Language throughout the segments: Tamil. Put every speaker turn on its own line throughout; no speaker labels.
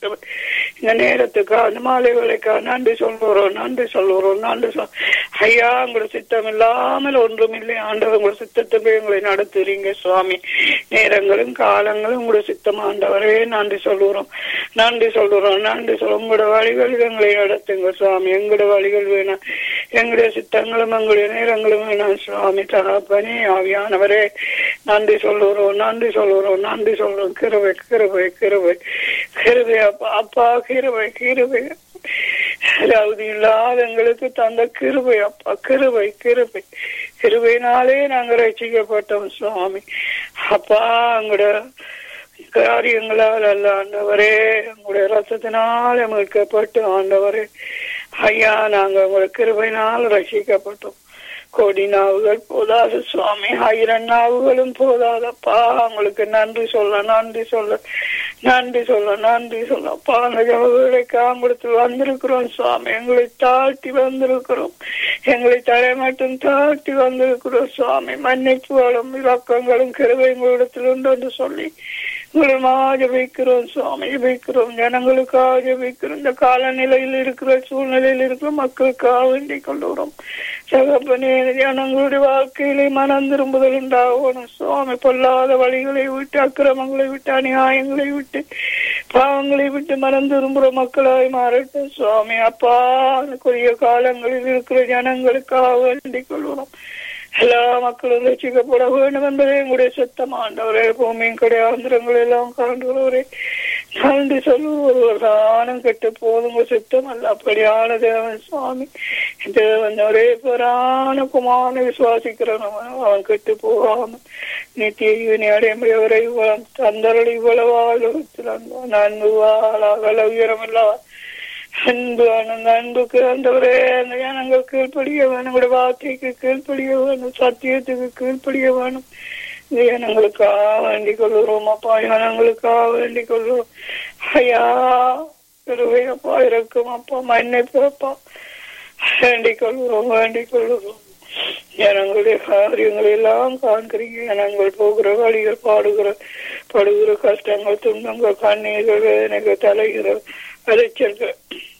இந்த நேரத்துக்கு அந்த மாலை வேலைக்கா நன்றி சொல்லுறோம் நன்றி சொல்லுறோம் நன்றி சொல் ஐயா உங்களோட சித்தம் இல்லாமல் ஒன்றும் இல்லை ஆண்டவர் உங்களோட சித்தத்தை எங்களை நடத்துறீங்க சுவாமி நேரங்களும் காலங்களும் உங்களோட சித்தம் ஆண்டவரே நன்றி சொல்லுறோம் நன்றி சொல்லுறோம் நன்றி சொல்ல உங்களோட வழிகள் எங்களை நடத்துங்க சுவாமி எங்களோட வழிகள் வேணாம் எங்களுடைய சித்தங்களும் எங்களுடைய நேரங்களும் வேணாம் சுவாமி தகப்பனே ஆவியானவரே நன்றி சொல்லுறோம் நன்றி சொல்லுறோம் நன்றி சொல்றோம் கிருபை கிருபை கிருபை கிருபை அப்பா அப்பா கிருபை கிருபை அதாவது இல்லாத எங்களுக்கு தந்த கிருபை அப்பா கிருபை கிருபை கிருபையினாலே நாங்கள் ரசிக்கப்பட்டோம் சுவாமி அப்பா எங்களோட காரியங்களால் அல்ல ஆண்டவரே உங்களுடைய ரசத்தினால் மீட்கப்பட்டு ஆண்டவரே ஐயா நாங்க உங்களுடைய கிருபையினால் ரசிக்கப்பட்டோம் கோடி நாவுகள் போதாது சுவாமி ஆயிரம் நாவுகளும் போதாதப்பா உங்களுக்கு நன்றி சொல்ல நன்றி சொல்ல நன்றி சொல்ல நன்றி சொல்ல அப்பா அந்த ஜபங்களுக்கு கொடுத்து வந்திருக்கிறோம் சுவாமி எங்களை தாழ்த்தி வந்திருக்கிறோம் எங்களை தலை மட்டும் தாழ்த்தி வந்திருக்கிறோம் சுவாமி மன்னிப்புகளும் இலக்கங்களும் கிருபைங்களிடத்தில் உண்டு என்று சொல்லி உங்களுமாக ஜபிக்கிறோம் சுவாமி ஜபிக்கிறோம் ஜனங்களுக்காக ஜபிக்கிறோம் இந்த காலநிலையில் இருக்கிற சூழ்நிலையில் இருக்கிற மக்களுக்காக வேண்டிக் கொள்கிறோம் சகப்பனே ஜனங்களுடைய வாழ்க்கையிலே மனம் திரும்புதல் உண்டாகணும் சுவாமி பொல்லாத வழிகளை விட்டு அக்கிரமங்களை விட்டு அநியாயங்களை விட்டு பாவங்களை விட்டு மனம் திரும்புகிற மக்களாய் மாறட்டும் சுவாமி அப்பா குறுகிய காலங்களில் இருக்கிற ஜனங்களுக்காக வேண்டிக் கொள்கிறோம் எல்லா மக்களும் ரசிக்கப்பட வேண்டும் என்பதே உங்களுடைய சத்தம் ஆண்டவரே பூமியின் கிடையாந்திரங்கள் எல்லாம் காண்கிறவரே நன்றி சொல்லுவோர் தானம் கெட்டு போதுங்க சித்தம் அல்ல அப்படியான தேவன் சுவாமி தேவன் ஒரே பேரான குமான விசுவாசிக்கிறவன் அவன் கெட்டு போகாம நித்திய இவனை அடைமுறைவரை தந்தரடி இவ்வளவாக நன்கு வாழாக உயரம் இல்லாத அன்பு அந்த அன்புக்கு ஆண்டவரே அந்த ஜனங்கள் கீழ்ப்படிய வேணும் உங்களுடைய வார்த்தைக்கு கீழ்ப்படிய வேணும் சத்தியத்துக்கு கீழ்ப்படிய வேணும் இந்த ஜனங்களுக்காக வேண்டிக் கொள்கிறோம் அப்பா ஜனங்களுக்காக வேண்டிக் கொள்கிறோம் ஐயா பெருவை அப்பா இருக்கும் அப்பா மன்னிப்பு அப்பா வேண்டிக் கொள்கிறோம் வேண்டிக் கொள்கிறோம் ஜனங்களுடைய காரியங்களை எல்லாம் காண்கிறீங்க ஜனங்கள் போகிற வழிகள் பாடுகிற படுகிற கஷ்டங்கள் துன்பங்கள் கண்ணீர்கள் வேதனைகள் தலைகிற அலைச்சல்கள்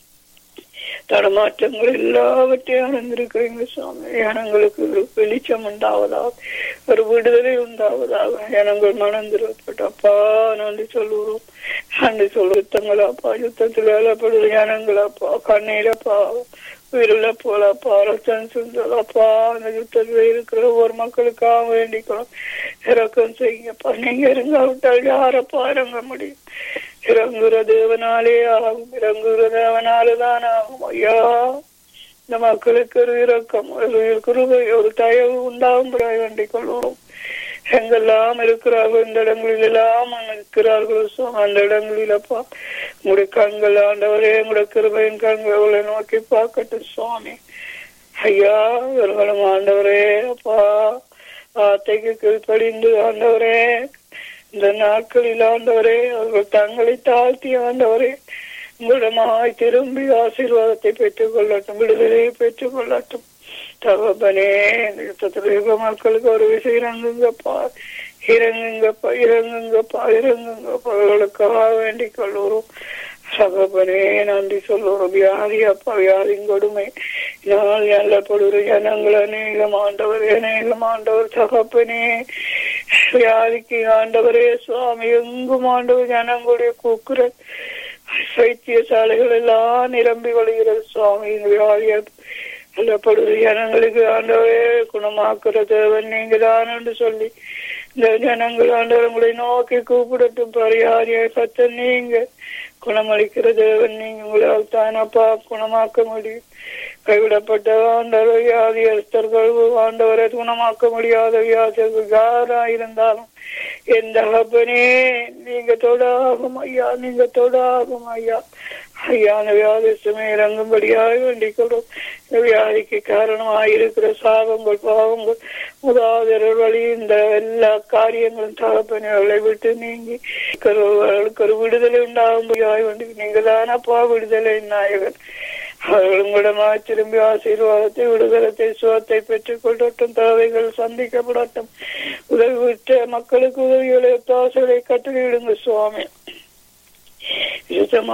தடமாற்றங்கள் எல்லாவற்றையும் அறிந்திருக்கிறீங்க சுவாமி ஜனங்களுக்கு ஒரு வெளிச்சம் உண்டாவதாக ஒரு விடுதலை உண்டாவதாக ஜனங்கள் மனம் திருப்பட்டப்பா நன்றி சொல்லுவோம் நன்றி சொல்லு யுத்தங்களாப்பா யுத்தத்தில் வேலைப்படுற ஜனங்களாப்பா கண்ணீரப்பா உயிருள்ள போலப்பா ரத்தம் சுந்தரப்பா அந்த யுத்தத்தில் இருக்கிற ஒவ்வொரு மக்களுக்காக வேண்டிக்கிறோம் இறக்கம் செய்யுங்கப்பா நீங்க இருங்காவிட்டால் யாரப்பா இறங்க முடியும் இறங்குற தேவனாலே ஆகும் இறங்குற தேவனாலதான் ஆகும் ஐயா இந்த மக்களுக்கு ஒரு இரக்கம் ஒரு குருவை ஒரு தயவு உண்டாகும் வேண்டிக் கொள்வோம் எங்கெல்லாம் இருக்கிறார்கள் இந்த இடங்களில் எல்லாம் இருக்கிறார்கள் அந்த இடங்களில் அப்பா உங்களுடைய கண்கள் ஆண்டவரே உங்களுடைய கிருபையின் கண்களை நோக்கி பார்க்கட்டும் சுவாமி ஐயா இவர்களும் ஆண்டவரே அப்பா வார்த்தைக்கு கீழ்ப்படிந்து ஆண்டவரே இந்த நாட்களில் ஆண்டவரே அவர்கள் தங்களை தாழ்த்தி ஆண்டவரே உங்களிடமாய் திரும்பி ஆசீர்வாதத்தை பெற்றுக் கொள்ளட்டும் விடுதலையை பெற்றுக் கொள்ளட்டும் தகப்பனே யுக மக்களுக்கு ஒரு விஷயம் இறங்குங்கப்பா இறங்குங்கப்பா இறங்குங்கப்பா இறங்குங்கப்பா அவர்களுக்காக வேண்டிக் கொள்ளுறோம் சகப்பனே நன்றி சொல்லுறோம் வியாதி அப்பா வியாதியின் கொடுமை நாள் எல்லப்படுகிற ஜனங்கள் அநேகம் ஆண்டவர் அநேகம் ஆண்டவர் சகப்பனே வியாதிக்கு ஆண்டவரே சுவாமி எங்கும் ஆண்டவர் ஜனங்களுடைய கூக்குற வைத்தியசாலைகள் எல்லாம் நிரம்பி வழிகிறது சுவாமி வியாதிய சொல்லப்படுகிற ஜனங்களுக்கு ஆண்டவரே குணமாக்குற தேவன் நீங்க தான் என்று சொல்லி இந்த ஜனங்கள் ஆண்டவர் உங்களை நோக்கி கூப்பிடட்டும் பரிகாரிய கத்த நீங்க குணமளிக்கிற தேவன் நீங்க உங்களால் தானப்பா குணமாக்க முடியும் கைவிடப்பட்ட ஆண்டவர் வியாதியஸ்தர்கள் ஆண்டவரை குணமாக்க முடியாத வியாதிகள் யாரா இருந்தாலும் எந்த அப்பனே நீங்க தொடாகும் ஐயா நீங்க தொடாகும் ஐயா ஐயா அந்த வியாதிசுமே இறங்கும்படியாக வேண்டிக் கொள்ளும் இந்த வியாதிக்கு காரணமாக இருக்கிற சாபங்கள் பாவங்கள் உதாதரர் வழி இந்த எல்லா காரியங்களும் தகப்பனர்களை விட்டு நீங்கி கருவர்களுக்கு ஒரு விடுதலை உண்டாகும்படியாக வேண்டி நீங்க தானப்பா விடுதலை நாயகன் அவர்கள் உங்களிடமாக திரும்பி ஆசீர்வாதத்தை விடுதலத்தை சுகத்தை பெற்றுக் கொள்ளட்டும் தேவைகள் சந்திக்கப்படட்டும் உதவி விட்ட மக்களுக்கு உதவிகளை தாசைகளை கட்டளையிடுங்க சுவாமி